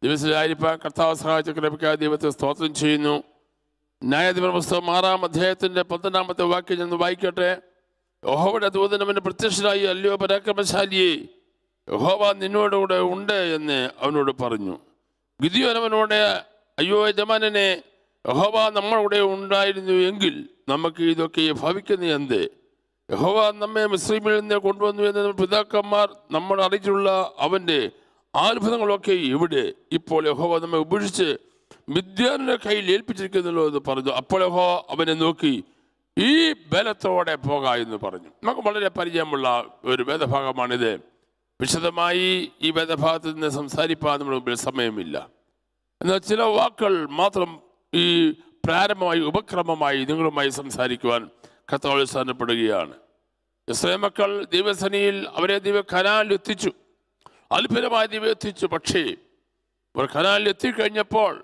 ദിവസത്തിലായിരിക്കാൻ കർത്താവ് സഹായിച്ച കൃപയ്ക്കായി ദൈവത്തെ സ്തോത്രം ചെയ്യുന്നു ന്യായാധിപ പുസ്തകം ആറാം അധ്യായത്തിൻ്റെ പന്ത്രണ്ടാമത്തെ വാക്യം ഞാൻ വായിക്കട്ടെ യഹോവയുടെ ദൂതൻ അവന് പ്രത്യക്ഷനായി അല്ലയോ പരാക്രമശാലിയെ യഹോവ നിന്നോടുകൂടെ ഉണ്ട് എന്ന് അവനോട് പറഞ്ഞു ഗിദിയോൻ അവനോട് അയ്യോ യജമാനനെ യഹോവ നമ്മളുടെ ഉണ്ടായിരുന്നു എങ്കിൽ നമുക്ക് ഇതൊക്കെ ഭവിക്കുന്ന എന്ത് യഹോവ നമ്മെ മിശ്രീമിൽ നിന്ന് കൊണ്ടുവന്നു എന്ന് നമ്മുടെ പിതാക്കന്മാർ നമ്മൾ അറിയിച്ചുള്ള അവൻ്റെ അത്ഭുതങ്ങളൊക്കെ ഇവിടെ ഇപ്പോൾ യഹോവ നമ്മെ ഉപേക്ഷിച്ച് മിഥ്യാന്റെ കയ്യിൽ ഏൽപ്പിച്ചിരിക്കുന്നല്ലോ എന്ന് പറഞ്ഞു അപ്പോൾ യഹോ അവനെ നോക്കി ഈ ബലത്തോടെ പോക എന്ന് പറഞ്ഞു നമുക്ക് വളരെ പരിചയമുള്ള ഒരു വേദഭാഗമാണിത് വിശദമായി ഈ വേദഭാഗത്ത് നിന്ന് സംസാരിപ്പാൻ നമ്മുടെ മുമ്പിൽ സമയമില്ല എന്നാൽ ചില വാക്കുകൾ മാത്രം ഈ പ്രാരംഭമായി ഉപക്രമമായി നിങ്ങളുമായി സംസാരിക്കുവാൻ കത്തോളിൽ സ്ഥാനപ്പെടുകയാണ് ഇസ്രേ മക്കൾ ദൈവസനിയിൽ അവരെ ദൈവ കനാലിൽ എത്തിച്ചു അത്ഭുതമായി ദൈവം എത്തിച്ചു പക്ഷേ അവർ കനാലിൽ എത്തിക്കഴിഞ്ഞപ്പോൾ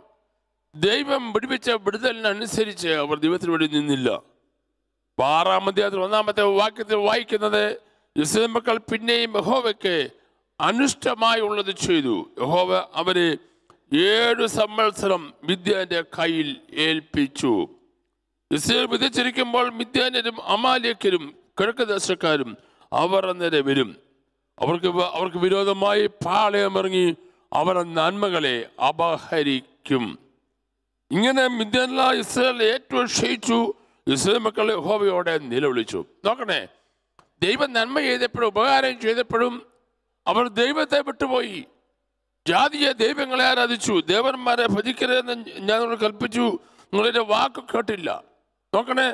ദൈവം വിടുവിച്ച വിടുതലിനനുസരിച്ച് അവർ ദൈവത്തിന് വേണ്ടി നിന്നില്ല അപ്പൊ ആറാം അധ്യായത്തിൽ ഒന്നാമത്തെ വാക്യത്തിൽ വായിക്കുന്നത് ഇസ്രേൽ മക്കൾ പിന്നെയും യഹോവയ്ക്ക് അനിഷ്ടമായുള്ളത് ചെയ്തു യഹോവ അവരെ ഏഴ് സംവത്സരം മിഥ്യാന്റെ കയ്യിൽ ഏൽപ്പിച്ചു ഇസ്രയേൽ വിധിച്ചിരിക്കുമ്പോൾ മിഥ്യാന്യരും അമാലിയക്കരും കിഴക്ക് ദേശക്കാരും അവർ അന്നേരം വരും അവർക്ക് വ- അവർക്ക് വിരോധമായി പാളയമിറങ്ങി അവരുടെ നന്മകളെ അപഹരിക്കും ഇങ്ങനെ മിഥ്യാനില ഇസ്രായേൽ ഏറ്റവും ക്ഷയിച്ചു ഇസ്രായേൽ മക്കളെ ഹോവയോടെ നിലവിളിച്ചു നോക്കണേ ദൈവം നന്മ ചെയ്തപ്പോഴും ഉപകാരം ചെയ്തപ്പോഴും അവർ ദൈവത്തെ വിട്ടുപോയി ജാതീയ ദൈവങ്ങളെ ആരാധിച്ചു ദേവന്മാരെ ഭജിക്കരുതെന്ന് ഞാൻ നിങ്ങളോട് കൽപ്പിച്ചു നിങ്ങളുടെ വാക്ക് കേട്ടില്ല നോക്കണേ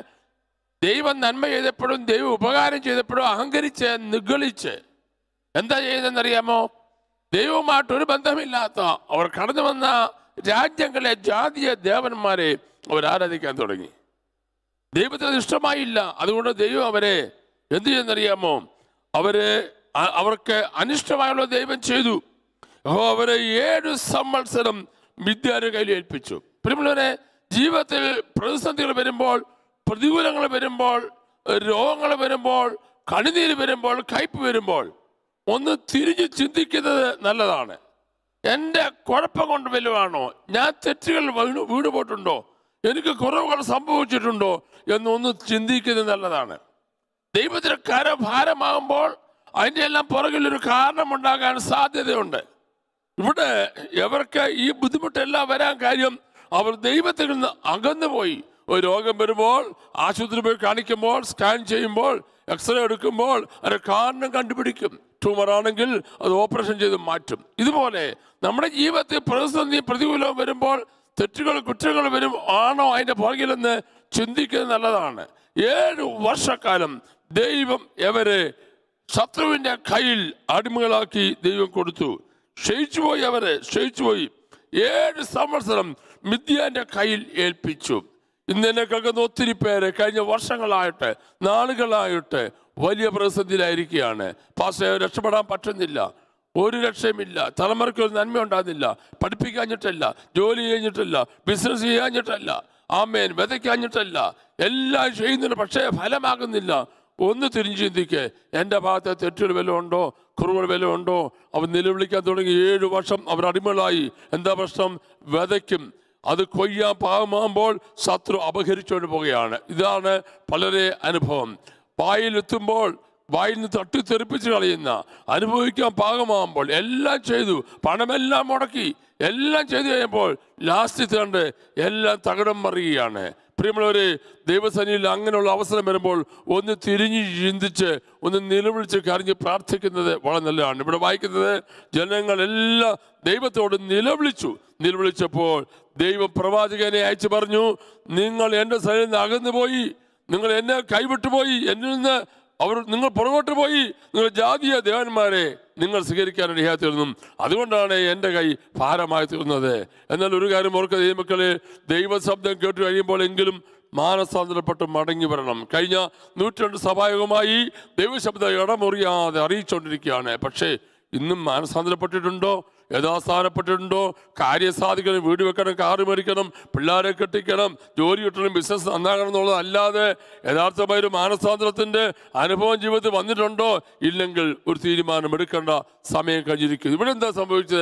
ദൈവം നന്മ ചെയ്തപ്പോഴും ദൈവം ഉപകാരം ചെയ്തപ്പോഴും അഹങ്കരിച്ച് നിഗളിച്ച് എന്താ ചെയ്യുന്നതെന്നറിയാമോ ദൈവവുമായിട്ട് ഒരു ബന്ധമില്ലാത്ത അവർ കടന്നു വന്ന രാജ്യങ്ങളെ ജാതീയ ദേവന്മാരെ അവർ ആരാധിക്കാൻ തുടങ്ങി ദൈവത്തിന് അത് ഇഷ്ടമായില്ല അതുകൊണ്ട് ദൈവം അവരെ എന്ത് ചെയ്യുന്നറിയാമോ അവര് അ- അവർക്ക് അനിഷ്ടമായുള്ള ദൈവം ചെയ്തു ഓ അവരെ ഏഴ് സംവത്സരം വിദ്യാരുടെ കയ്യിൽ ഏൽപ്പിച്ചു പ്രിയമുള്ളവരെ ജീവിതത്തിൽ പ്രതിസന്ധികൾ വരുമ്പോൾ പ്രതികൂലങ്ങൾ വരുമ്പോൾ രോഗങ്ങൾ വരുമ്പോൾ കണിനീര് വരുമ്പോൾ കയ്പ് വരുമ്പോൾ ഒന്ന് തിരിഞ്ഞ് ചിന്തിക്കുന്നത് നല്ലതാണ് എൻ്റെ കുഴപ്പം കൊണ്ട് വലുതാണോ ഞാൻ തെറ്റുകൾ വീണു വീണു പോയിട്ടുണ്ടോ എനിക്ക് കുറവുകൾ സംഭവിച്ചിട്ടുണ്ടോ എന്നൊന്ന് ചിന്തിക്കുന്നത് നല്ലതാണ് ദൈവത്തിന് കരം ഭാരമാകുമ്പോൾ അതിൻ്റെ എല്ലാം പുറകിൽ ഒരു കാരണമുണ്ടാകാൻ സാധ്യതയുണ്ട് ഇവിടെ ഇവർക്ക് ഈ ബുദ്ധിമുട്ടെല്ലാം വരാൻ കാര്യം അവർ ദൈവത്തിൽ നിന്ന് അകന്നു പോയി ഒരു രോഗം വരുമ്പോൾ ആശുപത്രി പോയി കാണിക്കുമ്പോൾ സ്കാൻ ചെയ്യുമ്പോൾ എക്സ്റേ എടുക്കുമ്പോൾ അതിന്റെ കാരണം കണ്ടുപിടിക്കും ട്യൂമർ ആണെങ്കിൽ അത് ഓപ്പറേഷൻ ചെയ്ത് മാറ്റും ഇതുപോലെ നമ്മുടെ ജീവിതത്തിൽ പ്രതിസന്ധി പ്രതികൂലം വരുമ്പോൾ തെറ്റുകൾ കുറ്റങ്ങൾ വരും ആണോ അതിന്റെ പുറകിലെന്ന് ചിന്തിക്കുന്നത് നല്ലതാണ് ഏഴ് വർഷക്കാലം ദൈവം എവരെ ശത്രുവിന്റെ കയ്യിൽ അടിമകളാക്കി ദൈവം കൊടുത്തു ക്ഷയിച്ചുപോയി അവരെ ക്ഷയിച്ചുപോയി ഏഴ് സംവത്സരം മിഥ്യാന്റെ കയ്യിൽ ഏൽപ്പിച്ചു ഇന്ന് എന്നെ കേൾക്കുന്ന ഒത്തിരി പേര് കഴിഞ്ഞ വർഷങ്ങളായിട്ട് നാളുകളായിട്ട് വലിയ പ്രതിസന്ധിയിലായിരിക്കുകയാണ് പാസ് രക്ഷപ്പെടാൻ പറ്റുന്നില്ല ഒരു രക്ഷയുമില്ല തലമുറയ്ക്ക് ഒരു നന്മ ഉണ്ടാകുന്നില്ല പഠിപ്പിക്കാഞ്ഞിട്ടല്ല ജോലി കഴിഞ്ഞിട്ടല്ല ബിസിനസ് ചെയ്യാഞ്ഞിട്ടല്ല ആമേൻ വിതയ്ക്കാഞ്ഞിട്ടല്ല എല്ലാം ചെയ്യുന്നുണ്ട് പക്ഷേ ഫലമാകുന്നില്ല ഒന്ന് തിരിഞ്ഞു ചിന്തിക്ക് എൻ്റെ ഭാഗത്തെ തെറ്റുകൾ വല്ലതും ഉണ്ടോ കുറവുകൾ വല്ലതും ഉണ്ടോ അവർ നിലവിളിക്കാൻ തുടങ്ങി ഏഴു വർഷം അവർ അടിമകളായി എന്താ പ്രശ്നം വിതയ്ക്കും അത് കൊയ്യാൻ പാകമാകുമ്പോൾ ശത്രു അപഹരിച്ചുകൊണ്ട് പോവുകയാണ് ഇതാണ് പലരെ അനുഭവം വായിലെത്തുമ്പോൾ വായിൽ നിന്ന് തട്ടിത്തെറിപ്പിച്ച് കളയുന്ന അനുഭവിക്കാൻ പാകമാകുമ്പോൾ എല്ലാം ചെയ്തു പണമെല്ലാം മുടക്കി എല്ലാം ചെയ്തു കഴിയുമ്പോൾ ലാസ്റ്റ് കണ്ട് എല്ലാം തകിടം മറിയുകയാണ് പ്രിയമുള്ളവരെ ദൈവസനിയിൽ അങ്ങനെയുള്ള അവസരം വരുമ്പോൾ ഒന്ന് തിരിഞ്ഞ് ചിന്തിച്ച് ഒന്ന് നിലവിളിച്ച് കരഞ്ഞ് പ്രാർത്ഥിക്കുന്നത് വളരെ നല്ലതാണ് ഇവിടെ വായിക്കുന്നത് ജനങ്ങളെല്ലാം ദൈവത്തോട് നിലവിളിച്ചു നിലവിളിച്ചപ്പോൾ ദൈവം പ്രവാചകനെ അയച്ചു പറഞ്ഞു നിങ്ങൾ എൻ്റെ സ്ഥലത്ത് നിന്ന് അകന്നു പോയി നിങ്ങൾ എന്നെ കൈവിട്ടു പോയി എന്നിൽ നിന്ന് അവർ നിങ്ങൾ പുറകോട്ട് പോയി നിങ്ങൾ ജാതീയ ദേവന്മാരെ നിങ്ങൾ സ്വീകരിക്കാൻ ഇടയാത്തിരുന്നു അതുകൊണ്ടാണ് എൻ്റെ കൈ ഭാരമായി തീർന്നത് എന്നാൽ ഒരു കാര്യം ഓർക്കുക ദൈവമക്കളെ ദൈവശബ്ദം കേട്ട് കഴിയുമ്പോൾ എങ്കിലും മാനസാന്തരപ്പെട്ട് മടങ്ങി വരണം കഴിഞ്ഞ നൂറ്റാണ്ട് സഭായകമായി ദൈവശബ്ദം ഇടമുറിയാതെ അറിയിച്ചുകൊണ്ടിരിക്കുകയാണ് പക്ഷേ ഇന്നും മാനസാന്തരപ്പെട്ടിട്ടുണ്ടോ യഥാസ്ഥാനപ്പെട്ടിട്ടുണ്ടോ കാര്യം സാധിക്കണം വീട് വെക്കണം കാറ് മേടിക്കണം പിള്ളേരെ കെട്ടിക്കണം ജോലി കിട്ടണം ബിസിനസ് നന്നാകണം എന്നുള്ളത് അല്ലാതെ യഥാർത്ഥമായ ഒരു മാനസാന്തരത്തിന്റെ അനുഭവം ജീവിതത്തിൽ വന്നിട്ടുണ്ടോ ഇല്ലെങ്കിൽ ഒരു തീരുമാനം എടുക്കേണ്ട സമയം കഴിഞ്ഞിരിക്കുന്നു ഇവിടെ എന്താ സംഭവിച്ചത്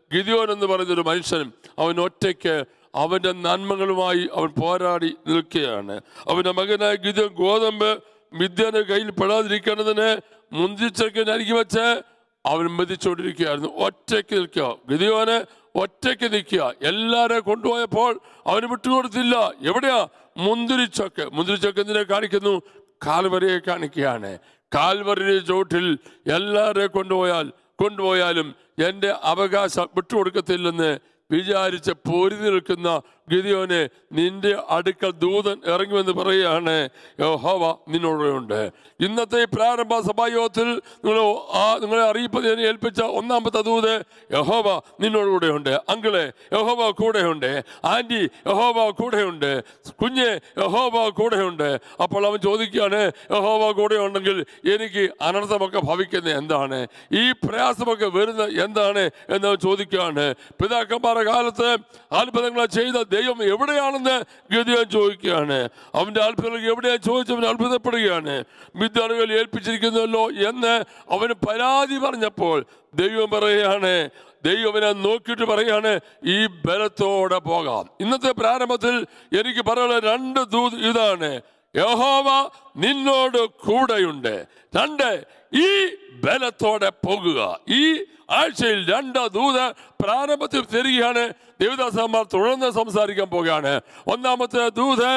ഗിദിയോൻ എന്ന് പറയുന്ന ഒരു മനുഷ്യനും അവൻ ഒറ്റയ്ക്ക് അവന്റെ നന്മകളുമായി അവൻ പോരാടി നിൽക്കുകയാണ് അവന്റെ മകനായ ഗിദിയോൻ ഗോതമ്പ് മിഥ്യന്റെ കയ്യിൽ പെടാതിരിക്കേണ്ടതിന് മുന്തിച്ചക്ക് അരികി വെച്ച് അവൻ മെതിച്ചുകൊണ്ടിരിക്കുകയായിരുന്നു ഒറ്റയ്ക്ക് നിൽക്കുക ഗിദിയോന് ഒറ്റയ്ക്ക് നിൽക്കുക എല്ലാരെ കൊണ്ടുപോയപ്പോൾ അവന് വിട്ടുകൊടുത്തില്ല എവിടെയാ മുന്തിരിച്ചൊക്കെ മുന്തിരിച്ചൊക്കെ എന്തിനെ കാണിക്കുന്നു കാൽവരയെ കാണിക്കുകയാണ് കാൽവരിയുടെ ചോട്ടിൽ എല്ലാരെ കൊണ്ടുപോയാൽ കൊണ്ടുപോയാലും എൻ്റെ അവകാശം വിട്ടുകൊടുക്കത്തില്ലെന്ന് വിചാരിച്ച് പൊരുതി നിൽക്കുന്ന ഗിദിയോനെ നിന്റെ അടുക്കൽ ദൂതൻ ഇറങ്ങുമെന്ന് പറയുകയാണ് യഹോവ നിന്നോടുണ്ട് ഇന്നത്തെ ഈ പ്രാരംഭ സഭായോഗത്തിൽ നിങ്ങൾ ആ നിങ്ങളെ അറിയിപ്പ് ഞാൻ ഏൽപ്പിച്ച ഒന്നാമത്തെ ദൂത് യഹോവ നിന്നോടുകൂടെയുണ്ട് അങ്കിളെ യഹോവ കൂടെയുണ്ട് ആൻറ്റി യഹോവ കൂടെയുണ്ട് കുഞ്ഞ് യഹോവ കൂടെയുണ്ട് അപ്പോൾ അവൻ ചോദിക്കുകയാണ് യഹോവ കൂടെ ഉണ്ടെങ്കിൽ എനിക്ക് അനർത്ഥമൊക്കെ ഭവിക്കുന്നത് എന്താണ് ഈ പ്രയാസമൊക്കെ വരുന്നത് എന്താണ് എന്ന് അവൻ ചോദിക്കുകയാണ് പിതാക്കന്മാരുടെ കാലത്ത് അത്ഭുതങ്ങൾ ചെയ്ത ദൈവം എവിടെയാണെന്ന് ഗതിയാൻ ചോദിക്കുകയാണ് അവന്റെ അത്ഭുതങ്ങൾ എവിടെയാ ചോദിച്ചവൻ അത്ഭുതപ്പെടുകയാണ് വിദ്യാർത്ഥികൾ ഏൽപ്പിച്ചിരിക്കുന്നല്ലോ എന്ന് അവന് പരാതി പറഞ്ഞപ്പോൾ ദൈവം പറയുകയാണ് ദൈവവിനെ നോക്കിയിട്ട് പറയാണ് ഈ ബലത്തോടെ പോകാം ഇന്നത്തെ പ്രാരംഭത്തിൽ എനിക്ക് പറയാനുള്ള രണ്ട് ദൂത് ഇതാണ് യഹോവ നിന്നോട് കൂടെയുണ്ട് രണ്ട് ഈ ബലത്തോടെ പോകുക ഈ ആഴ്ചയിൽ രണ്ട് ദൂത് പ്രാരംഭത്തിൽ തരികയാണ് ദേവദാസന്മാർ തുടർന്ന് സംസാരിക്കാൻ പോകുകയാണ് ഒന്നാമത്തെ ദൂത്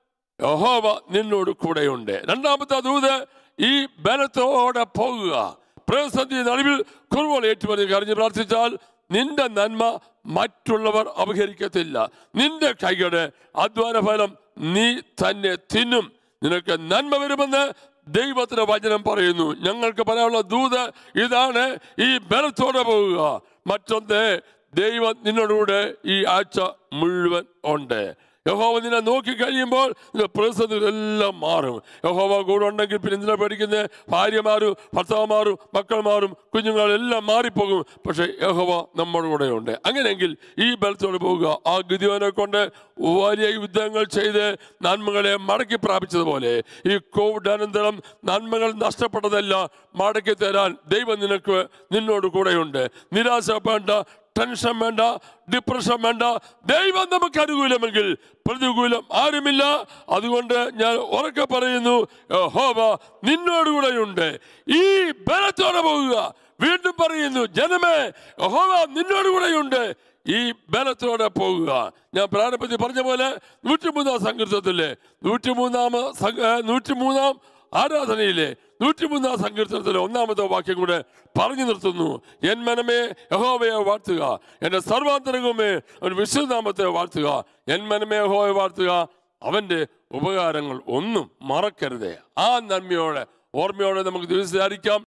യഹോവ നിന്നോട് കൂടെയുണ്ട് രണ്ടാമത്തെ ദൂത് ഈ ബലത്തോടെ പോകുക പ്രതിസന്ധി നടുവിൽ കുറവുകൾ ഏറ്റുപറഞ്ഞ് കരഞ്ഞ് പ്രാർത്ഥിച്ചാൽ നിന്റെ നന്മ മറ്റുള്ളവർ അപഹരിക്കത്തില്ല നിന്റെ കൈകളുടെ അധ്വാന ഫലം നീ തന്നെ തിന്നും നിനക്ക് നന്മ വരുമെന്ന് ദൈവത്തിന്റെ വചനം പറയുന്നു ഞങ്ങൾക്ക് പറയാനുള്ള ദൂത് ഇതാണ് ഈ ബലത്തോടെ പോവുക മറ്റൊന്ന് ദൈവം നിന്നോടുകൂടെ ഈ ആഴ്ച മുഴുവൻ ഉണ്ട് യഹോവ നിന്നെ നോക്കി കഴിയുമ്പോൾ നിന്റെ പ്രതിസന്ധികളെല്ലാം മാറും യഹോവ കൂടെ ഉണ്ടെങ്കിൽ പിന്നെ എന്തിനാ പേടിക്കുന്നത് ഭാര്യ മാറും ഭർത്താവ് മാറും മക്കൾ മാറും കുഞ്ഞുങ്ങളെല്ലാം മാറിപ്പോകും പക്ഷെ യഹോവ നമ്മുടെ കൂടെ ഉണ്ട് അങ്ങനെയെങ്കിൽ ഈ ബലത്തോടെ പോവുക ആ ഗതിയോനെ കൊണ്ട് വലിയ യുദ്ധങ്ങൾ ചെയ്ത് നന്മകളെ മടക്കി പ്രാപിച്ചതുപോലെ ഈ കോവിഡ് അനന്തരം നന്മകൾ നഷ്ടപ്പെട്ടതെല്ലാം മടക്കി തരാൻ ദൈവം നിനക്ക് നിന്നോട് കൂടെയുണ്ട് നിരാശപ്പെടേണ്ട ടെൻഷൻ വേണ്ട ഡിപ്രഷൻ വേണ്ട ദൈവം നമുക്ക് അനുകൂലമെങ്കിൽ പ്രതികൂലം ആരുമില്ല അതുകൊണ്ട് ഞാൻ ഉറക്കെ പറയുന്നു ഹോബ നിന്നോടുകൂടെയുണ്ട് ഈ ബലത്തോടെ പോകുക വീണ്ടും പറയുന്നു ജനമേ ഹോബ നിന്നോടുകൂടെയുണ്ട് ഈ ബലത്തോടെ പോകുക ഞാൻ പ്രാരംഭത്തിൽ പറഞ്ഞ പോലെ നൂറ്റിമൂന്നാം സങ്കീർത്തത്തിലെ നൂറ്റിമൂന്നാമ നൂറ്റിമൂന്നാം ആരാധനയിലെ നൂറ്റിമൂന്നാം സങ്കീർത്തനത്തിലെ ഒന്നാമത്തെ വാക്യം കൂടെ പറഞ്ഞു നിർത്തുന്നു എൻ മനമേ യഹോവയെ വാഴ്ത്തുക എൻ്റെ സർവാന്തരംഗമേ അവൻ വിശുദ്ധനാമത്തെ വാഴ്ത്തുക എൻ മനമേ യഹോവയെ വാഴ്ത്തുക അവൻ്റെ ഉപകാരങ്ങൾ ഒന്നും മറക്കരുതേ ആ നന്മയോടെ ഓർമ്മയോടെ നമുക്ക് ദിവസം